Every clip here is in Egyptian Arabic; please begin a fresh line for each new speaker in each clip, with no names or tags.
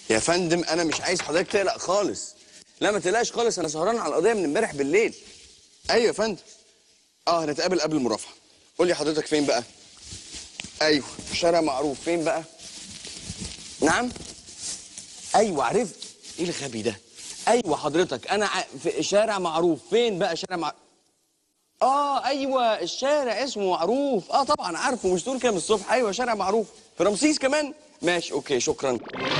يا فندم انا مش عايز حضرتك تقلق خالص لا ما تقلقش خالص انا سهران على القضيه من امبارح بالليل ايوه يا فندم اه هنتقابل قبل المرافعه قول لي حضرتك فين بقى ايوه شارع معروف فين بقى نعم ايوه عرفت ايه الغبي ده ايوه حضرتك انا ع... في شارع معروف فين بقى شارع معروف اه ايوه الشارع اسمه معروف اه طبعا عارفه مش تقول كده من الصبح ايوه شارع معروف في رمسيس كمان ماشي اوكي شكرا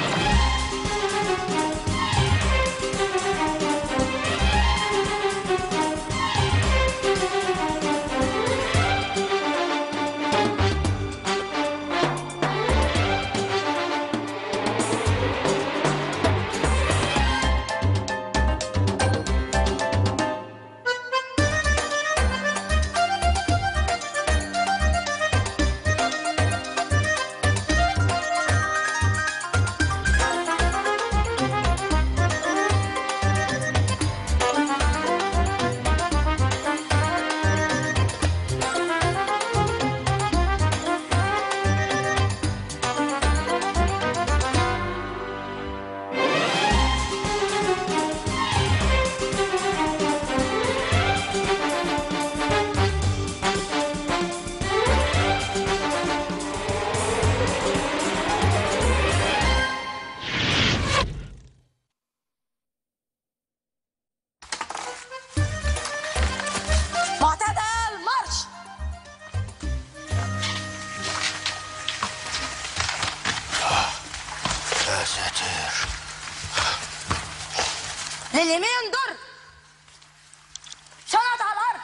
معتدل مارش
يا ساتر
لليمين در شنط على الارض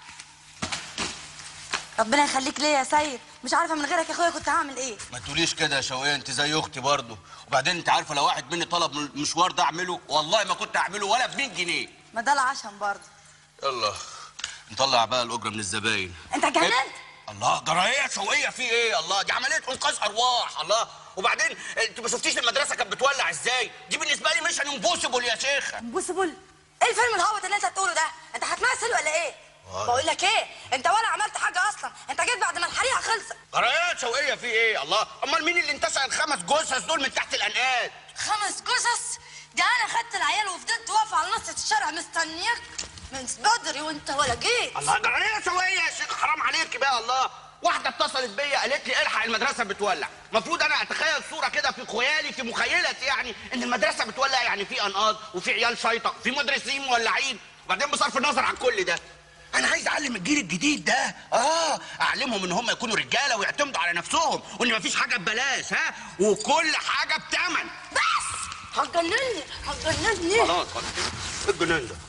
ربنا يخليك ليا يا سيد مش عارفه من غيرك يا اخويا كنت هعمل ايه
ما تقوليش كده يا شوقية انت زي اختي برضه وبعدين انت عارفه لو واحد مني طلب من المشوار ده اعمله والله ما كنت اعمله ولا ب 100 جنيه
ما ده العشم برضه
يلا نطلع بقى الاجره من الزباين
انت اتجننت
الله جرايه شوقية في ايه الله دي عمليه انقاذ ارواح الله وبعدين انت ما شفتيش المدرسه كانت بتولع ازاي دي بالنسبه لي مش امبوسيبل يا شيخ
امبوسيبل ايه الفيلم الهابط اللي انت بتقوله ده انت هتمثل ولا ايه بقول لك ايه انت ولا عملت حاجه اصلا انت جيت بعد ما الحريقه خلصت
جرايه شوقية في ايه الله امال مين اللي انتشر الخمس جثث دول من تحت الانقاض
خمس قصص ده انا خدت العيال وفضلت واقفه على نص الشارع مستنياك من بدري وانت ولا جيت
الله جرايه شوقية يا شيخ حرام عليك بقى الله واحده اتصلت بيا قالت لي الحق المدرسه بتولع المفروض انا اتخيل صوره كده في خيالي في مخيلتي يعني ان المدرسه بتولع يعني في انقاض وفي عيال شيطه في مدرسين مولعين وبعدين بصرف النظر عن كل ده انا عايز اعلم الجيل الجديد ده اه اعلمهم ان هم يكونوا رجاله ويعتمدوا على نفسهم وان مفيش حاجه ببلاش ها وكل حاجه بتمن
بس هتجنني هتجنني
خلاص خلاص ايه الجنان ده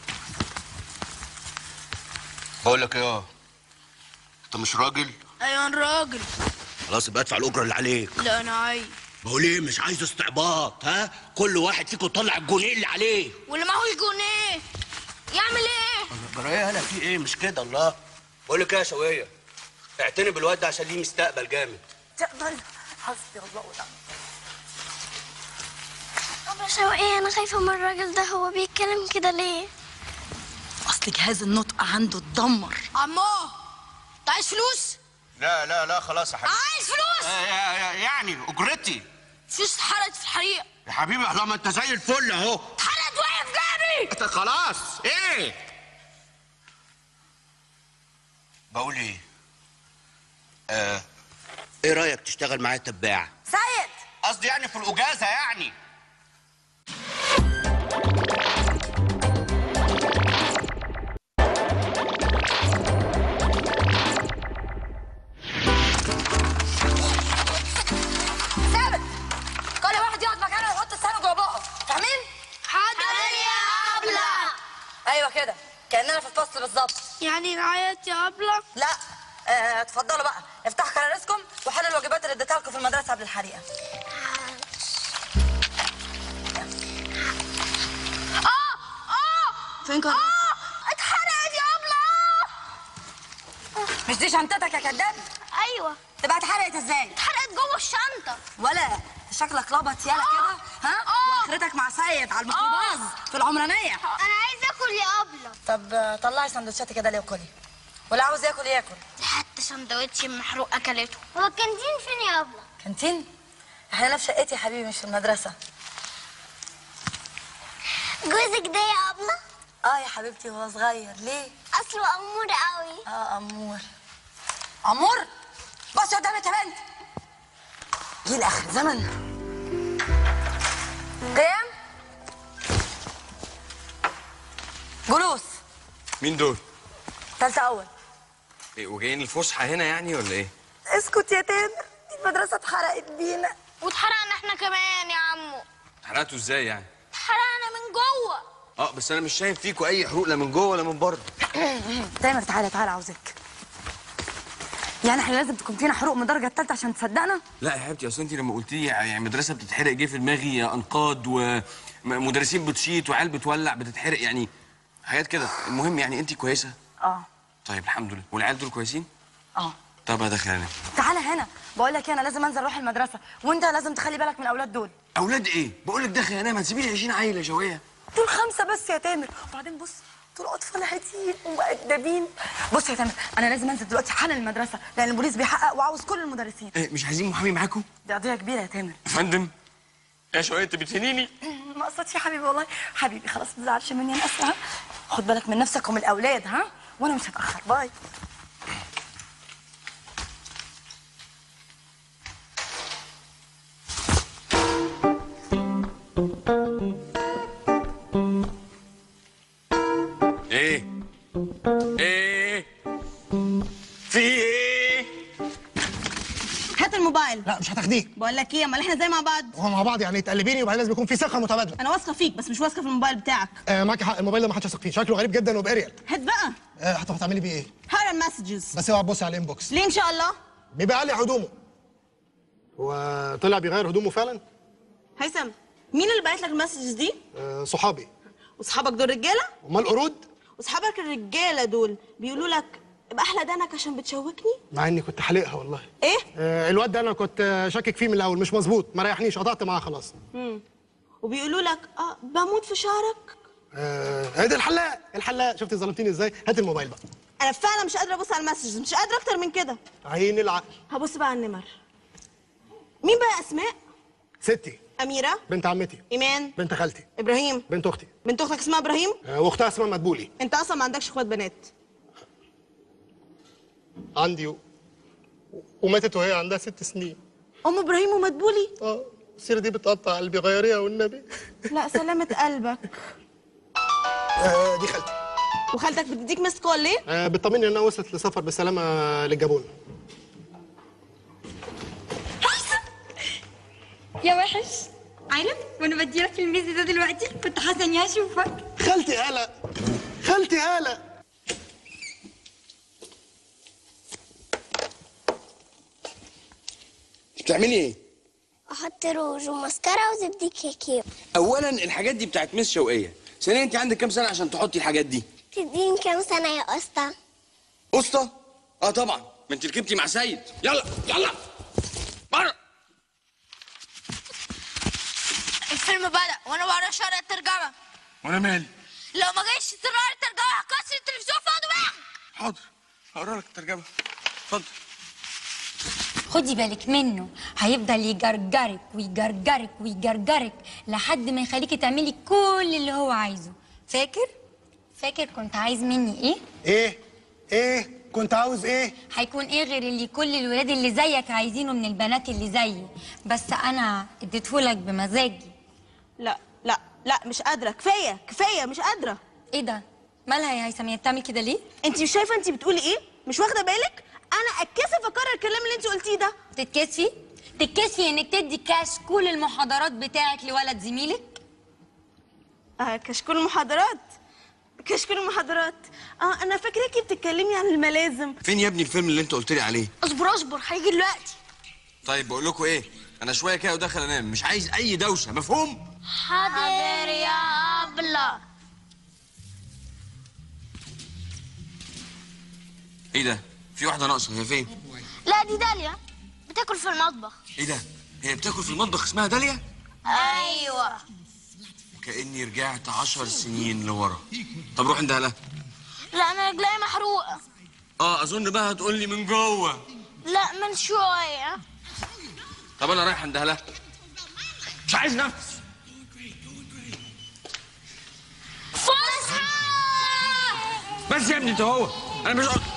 بقول لك ايه اه انت مش راجل
ايوه انا راجل
خلاص يبقى ادفع الاجره اللي عليك
لا انا عايز
بقول ايه مش عايز استعباط ها كل واحد فيكم يطلع الجنيه اللي عليه
واللي معهوش جنيه يعمل ايه
جرايه هلا في ايه مش كده الله بقول لك ايه يا شويه اعتني بالواد ده عشان ليه مستقبل جامد
تقدر حسبي الله ونعم
طب يا شوقية أنا خايفة من الراجل ده هو بيتكلم كده ليه؟
اصل جهاز النطق عنده اتدمر
عمو انت عايز فلوس
لا لا لا خلاص يا حبيبي
عايز فلوس
يعني اجرتي
فلوس اتحرقت في الحريق
يا حبيبي الله ما انت زي الفل اهو
اتحرقت وقف جابي
انت خلاص ايه بقول ايه آه. ايه رايك تشتغل معايا تباع
سيد
قصدي يعني في الاجازه يعني
ثابت كل واحد يقعد مكانه ويحط لسانه جوه بقه فاهمين؟
حاضر يا أبلة
ايوه كده كاننا في الفصل بالظبط
يعني نعيط يا أبلة؟
لا آه، اتفضلوا بقى افتحوا كراريسكم وحلوا الواجبات اللي اديتها لكم في المدرسه قبل الحريقه
اه اه
فين كراريسكم؟
اه اتحرقت يا أبلة
مش دي شنطتك يا كداب
أيوة
تبقى اتحرقت ازاي؟
اتحرقت جوه الشنطة
ولا شكلك لبط يالا كده ها؟
آه.
واخرتك مع سيد على الميكروباص في العمرانيه
أنا عايزة أكل يا أبلة
طب آه، طلعي سندوتشاتي كده ليه وكلي واللي عاوز ياكل ياكل
حتى سندوتش محروق أكلته هو الكانتين فين يا أبلة؟
كانتين احنا هنا في شقتي يا حبيبي مش في المدرسه
جوزك ده يا أبلة
اه يا حبيبتي وهو صغير ليه
أصله أمور قوي
اه امور امور بصي قدامي يا بنت جيل اخر زمن قيام جلوس
مين دول؟
تالتة اول
إيه وجايين الفسحه هنا يعني ولا ايه؟
اسكت يا تامر دي المدرسة اتحرقت بينا
واتحرقنا احنا كمان يا عمو
اتحرقتوا ازاي يعني؟
اتحرقنا من جوه
اه بس انا مش شايف فيكوا اي حروق لا من جوه ولا من بره
تامر تعالى تعالى عاوزك يعني احنا لازم تكون فينا حروق من الدرجة التالتة عشان تصدقنا؟
لا يا حبيبتي اصل انت لما قلت لي يعني مدرسه بتتحرق جه في دماغي انقاض ومدرسين بتشيط وعيال بتولع بتتحرق يعني حاجات كده المهم يعني انت كويسه
اه
طيب الحمد لله والعيال دول كويسين
اه
طب هدخل انا
تعالى هنا بقول لك إيه، انا لازم انزل اروح المدرسة وانت لازم تخلي بالك من الاولاد دول
اولاد ايه بقول لك داخل انام هتسيبي لي 20 عيل يا شويه
دول خمسة بس يا تامر وبعدين بص دول أطفال هاديين ومؤدبين بص يا تامر أنا لازم أنزل دلوقتي حالا المدرسة لأن البوليس بيحقق وعاوز كل المدرسين
إيه مش عايزين محامي معاكم
دي قضية كبيرة يا تامر
يا فندم يا شويه انت بتهنيني
ما قصدتش يا حبيبي والله حبيبي خلاص ما تزعلش مني أنا أسفة ها؟ خد بالك من نفسك ومن الأولاد ها وأنا مش هتأخر باي
ايه ايه في ايه
هات الموبايل
لا مش هتاخديه
بقول لك ايه امال احنا زي مع بعض
هو مع بعض يعني تقلبيني وبعدين لازم يكون في ثقه متبادله
انا واثقه فيك بس مش واثقه في الموبايل بتاعك
آه معاكي حق الموبايل ده ما حدش يثق فيه شكله غريب جدا وباريال
هات بقى
آه هت- هتعملي بيه ايه
هقرا المسجز
بس اوعى تبصي على الانبوكس
ليه ان شاء الله
بيبقى قال لي هدومه هو طلع بيغير هدومه فعلا
هيثم مين اللي بعت لك المسجز دي
آه صحابي
واصحابك دول رجاله
امال قرود
واصحابك الرجاله دول بيقولوا لك ابقى احلى دانك عشان بتشوكني
مع اني كنت حالقها والله
ايه
آه الواد ده انا كنت آه، شاكك فيه من الاول مش مظبوط ما ريحنيش قطعت معاه خلاص
وبيقولوا لك اه بموت في شعرك
آه ده الحلاق الحلاق شفتي ظلمتيني ازاي هات الموبايل بقى
انا فعلا مش قادره ابص على المسجز مش قادره اكتر من كده
عين العقل
هبص بقى على النمر مين بقى اسماء
ستي
اميره
بنت عمتي
ايمان
بنت خالتي
ابراهيم
بنت اختي
بنت اختك اسمها ابراهيم
آه واختها اسمها مدبولي
انت اصلا ما عندكش اخوات بنات
عندي و... وماتت وهي عندها ست سنين
ام ابراهيم ومدبولي
اه السيرة دي بتقطع قلبي غيريها والنبي
لا سلامة قلبك
آه دي خالتي
وخالتك بتديك مس كول ليه؟
آه بتطمني انها وصلت لسفر بالسلامة للجابون
يا وحش عارف وانا بديلك الميز ده دلوقتي كنت حاسه اني هشوفك
خالتي هالة خالتي هالة
بتعملي ايه
أحط روج وماسكارا وزبدة كيكي
اولا الحاجات دي بتاعت مس شوقيه ثانيا انت عندك كام سنه عشان تحطي الحاجات دي
تديني كام سنة يا أسطى؟
اسطى اه طبعا ما انت ركبتي مع سيد يلا يلا بره
الفيلم بدأ وأنا بقرا شرح الترجمة
وانا مالي
لو ما جايش تقرا الترجمة هكسر التلفزيون في دماغك
حاضر هقرا لك الترجمه اتفضل
خدي بالك منه هيفضل يجرجرك ويجرجرك ويجرجرك لحد ما يخليكي تعملي كل اللي هو عايزه فاكر فاكر كنت عايز مني ايه
ايه ايه كنت عاوز ايه
هيكون ايه غير اللي كل الولاد اللي زيك عايزينه من البنات اللي زيي بس انا اديتهولك بمزاجي
لا لا لا مش قادرة كفاية كفاية مش قادرة
ايه ده مالها يا هيثم هي بتعمل كده ليه
أنت مش شايفة أنت بتقولي إيه؟ مش واخدة بالك؟ أنا أتكسف أكرر الكلام اللي أنت قلتيه ده
تتكسفي تتكسفي انك تدي كاش كل المحاضرات بتاعك لولد زميلك
آه كشكول المحاضرات كشكول المحاضرات اه انا فاكراكي بتتكلمي عن الملازم
فين يا ابني الفيلم اللي انت قلت لي عليه
اصبر اصبر هيجي دلوقتي
طيب بقول لكم ايه انا شويه كده وداخل انام مش عايز اي دوشه مفهوم
حاضر يا أبلة
ايه ده في واحده ناقصه هي فين
لا دي داليا بتاكل في المطبخ
ايه ده هي بتاكل في المطبخ اسمها داليا
أيوة
كاني رجعت عشر سنين لورا طب روح عند هلا
لا أنا رجلي محروقة
اه اظن بقى هتقول لي من جوه
لا من شوية
طب انا رايح عند هلا مش عايز نفس بس يا ابني انت هو انا مش قصد-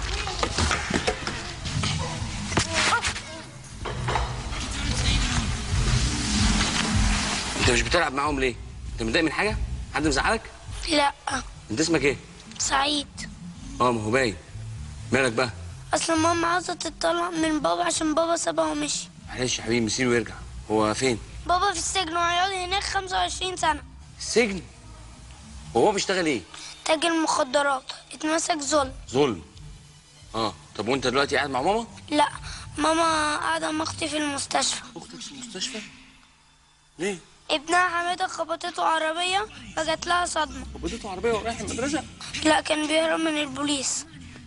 انت مش بتلعب معاهم ليه؟ انت متضايق من حاجه؟ حد مزعلك؟
لا
انت اسمك ايه؟
سعيد
اه ما هو باين مالك بقى؟
اصل ماما عاوزه تطلع من بابا عشان بابا سابها ومشي
معلش يا حبيبي مسيره ويرجع هو فين؟
بابا في السجن وهيقعد هناك 25 سنه
السجن وهو بيشتغل ايه؟
تاجر مخدرات اتمسك ظلم
ظلم اه طب وانت دلوقتي قاعد مع ماما؟
لا ماما قاعده مع اختي في المستشفى
اختك في المستشفى؟ ليه؟
ابنها حماده خبطته عربيه فجات لها صدمه
خبطته عربيه ورايح المدرسه؟
لا كان بيهرب من البوليس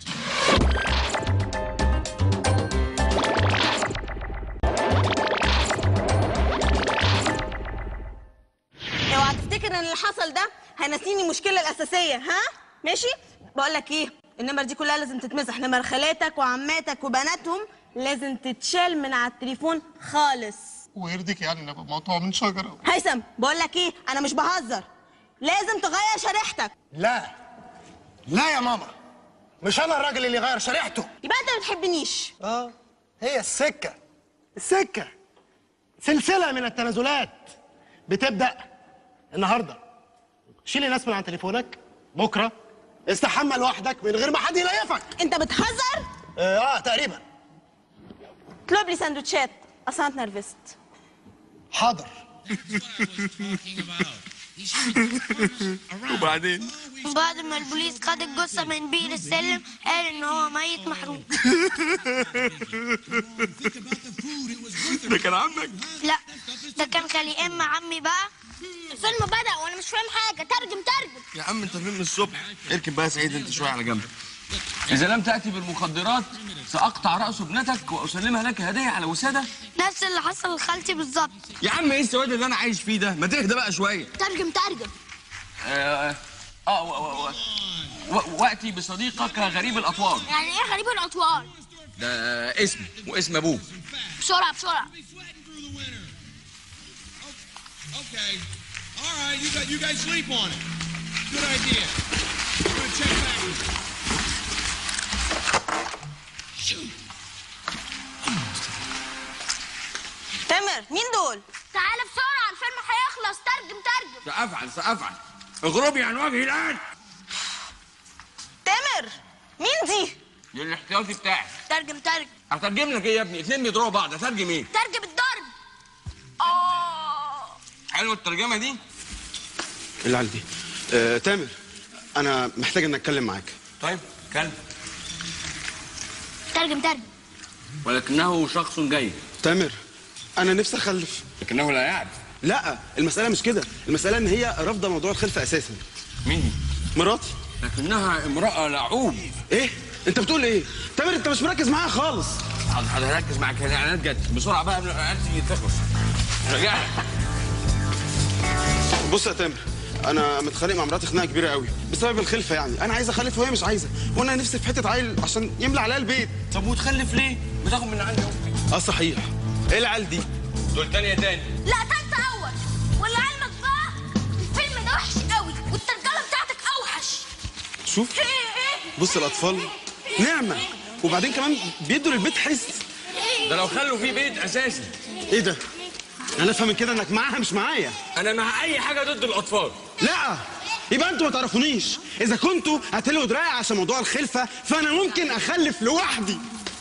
اوعى تفتكر ان اللي حصل ده هينسيني المشكله الاساسيه ها ماشي بقول لك ايه النمر دي كلها لازم تتمسح نمر خالاتك وعماتك وبناتهم لازم تتشال من على التليفون خالص
ويرضيك يعني نبقى مقطوع من شجره
هيثم بقول لك ايه انا مش بهزر لازم تغير شريحتك
لا لا يا ماما مش انا الراجل اللي غير شريحته
يبقى انت ما بتحبنيش
اه هي السكه السكه سلسله من التنازلات بتبدا النهارده شيلي ناس من عن تليفونك بكره استحمى لوحدك من غير ما حد يليفك
انت بتهزر
اه, آه تقريبا
اطلب لي سندوتشات اصلا أنا اتنرفزت
حاضر
وبعدين
بعد ما البوليس خد الجثه من بير السلم قال ان هو ميت محروق
ده كان عمك
لا ده كان خالي ام عمي بقى الفيلم بدأ وانا مش فاهم حاجه ترجم ترجم
يا عم انت فين من الصبح اركب بقى يا سعيد انت شويه على جنب اذا لم تاتي بالمخدرات ساقطع راس ابنتك واسلمها لك هديه على وساده
نفس اللي حصل لخالتي بالظبط
يا عم ايه السواد اللي انا عايش فيه ده ما تهدى بقى شويه
ترجم ترجم
اه, آه و- و- و- و- واتي بصديقك غريب الاطوار
يعني ايه غريب الاطوار
ده اسم واسم ابوه
بسرعه بسرعه
Okay. All right, you guys, you guys sleep on it. Good idea. I'm gonna check back.
تامر مين دول
تعالى بسرعه الفيلم هيخلص ترجم ترجم
سأفعل سأفعل اغربي عن وجهي الآن
تامر مين دي
دي الاحتياطي بتاعي
ترجم ترجم
هترجم لك ايه يا ابني اتنين بيضربوا بعض هترجم ايه
ترجم الضرب اه
حلوه الترجمه دي
العيال دي آه، تامر انا محتاج ان اتكلم معاك
طيب كلب
ترجم ترجم
ولكنه شخص جيد
تامر انا نفسي اخلف
لكنه لا يعرف
لا المساله مش كده المساله ان هي رافضه موضوع الخلفه اساسا
مين دي
مراتي
لكنها امراه لعوب
ايه انت بتقول ايه تامر انت مش مركز معايا خالص
حاضر حاضر هركز معاك الاعلانات جت بسرعه بقى قبل ما الاعلانات تيجي تخلص رجع
بص يا تامر انا متخانق مع مراتي خناقه كبيره قوي بسبب الخلفه يعني انا عايز اخلف وهي مش عايزه وانا نفسي في حته عيل عشان يملى عليها البيت
طب وتخلف ليه بتاخد من عندي اهو
اه صحيح ايه العيال دي
دول تانية تاني
لا تالتة اول ولعلمك بقى الفيلم ده وحش قوي والترجمه بتاعتك اوحش
شوف بص الاطفال نعمه وبعدين كمان بيدوا للبيت حس
ده لو خلوا فيه بيت اساسي
ايه ده انا افهم من كده انك معاها مش معايا
انا مع اي حاجه ضد الاطفال
لا يبقى انتوا ما تعرفونيش اذا كنتوا هتلوا دراعي عشان موضوع الخلفه فانا ممكن اخلف لوحدي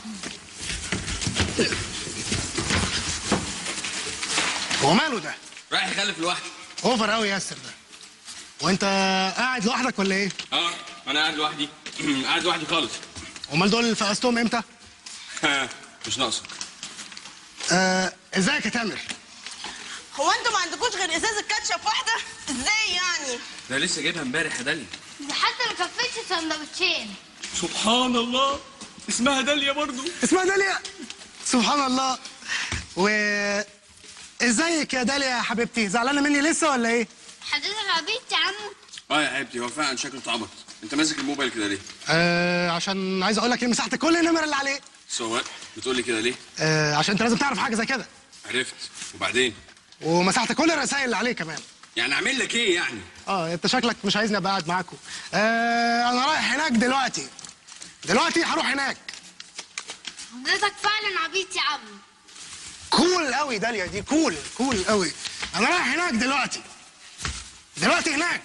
هو ماله ده
رايح يخلف لوحده
اوفر قوي ياسر ده وانت قاعد لوحدك ولا ايه
اه انا قاعد لوحدي قاعد لوحدي خالص
امال دول فقستهم امتى
مش ناقصك
آه ازيك يا تامر
هو انتوا ما عندكوش غير ازازه كاتشب واحده ازاي يعني
ده لسه جايبها امبارح يا داليا
دي حتى ما كفتش سندوتشين
سبحان الله اسمها داليا برضو
اسمها داليا سبحان الله و ازيك يا داليا يا حبيبتي زعلانه مني لسه ولا ايه
حضرتك عبيط يا عم
اه يا حبيبتي هو فعلا شكله اتعبط انت ماسك الموبايل كده ليه؟
آه عشان عايز اقول لك ايه مسحت كل النمر اللي عليه
سواء بتقول لي كده ليه؟
آه عشان انت لازم تعرف حاجه زي كده
عرفت وبعدين
ومسحت كل الرسائل اللي عليه كمان
يعني اعمل لك ايه يعني
اه انت شكلك مش عايزني ابقى قاعد معاكم آه انا رايح هناك دلوقتي دلوقتي هروح هناك
حضرتك فعلا عبيط يا عم
كول قوي داليا دي كول كول قوي انا رايح هناك دلوقتي دلوقتي هناك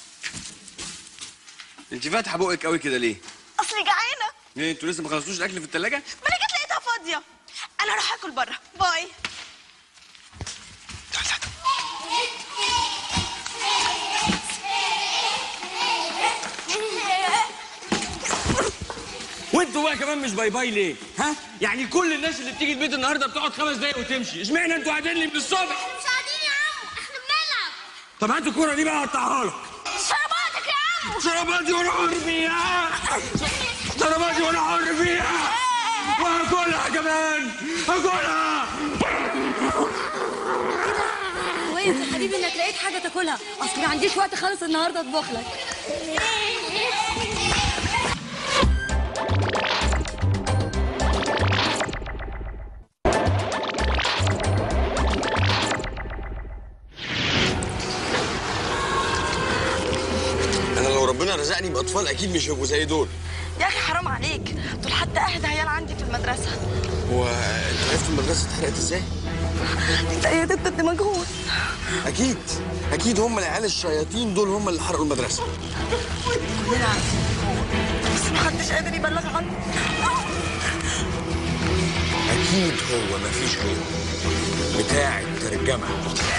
انت فاتحه بقك قوي كده ليه
اصلي جعانه
ايه انتوا لسه ما خلصتوش الاكل في الثلاجه
ما انا جيت لقيتها فاضيه انا هروح اكل بره باي
وانتوا بقى كمان مش باي باي ليه ها يعني كل الناس اللي بتيجي البيت النهارده بتقعد خمس دقايق وتمشي اشمعنى انتوا قاعدين لي من الصبح
مش قاعدين يا عم احنا بنلعب
طب هات الكوره دي بقى اقطعها لك
شرباتك يا عم
شرباتي وانا حر فيها شرباتي وانا حر فيها وهاكلها كمان هاكلها
كويس يا حبيبي انك لقيت حاجه تاكلها اصل ما عنديش وقت خالص النهارده اطبخ لك
انا لو ربنا رزقني باطفال اكيد مش هيبقوا زي دول
يا اخي حرام عليك دول حتى اهدى عيال عندي في المدرسه
هو انت عرفت المدرسه اتحرقت ازاي
انت ايه ده كنت مجهول
اكيد اكيد هم العيال الشياطين دول هم اللي حرقوا المدرسه
كلنا عارفين بس محدش قادر يبلغ عنه
اكيد هو مفيش غيره بتاع الترجمه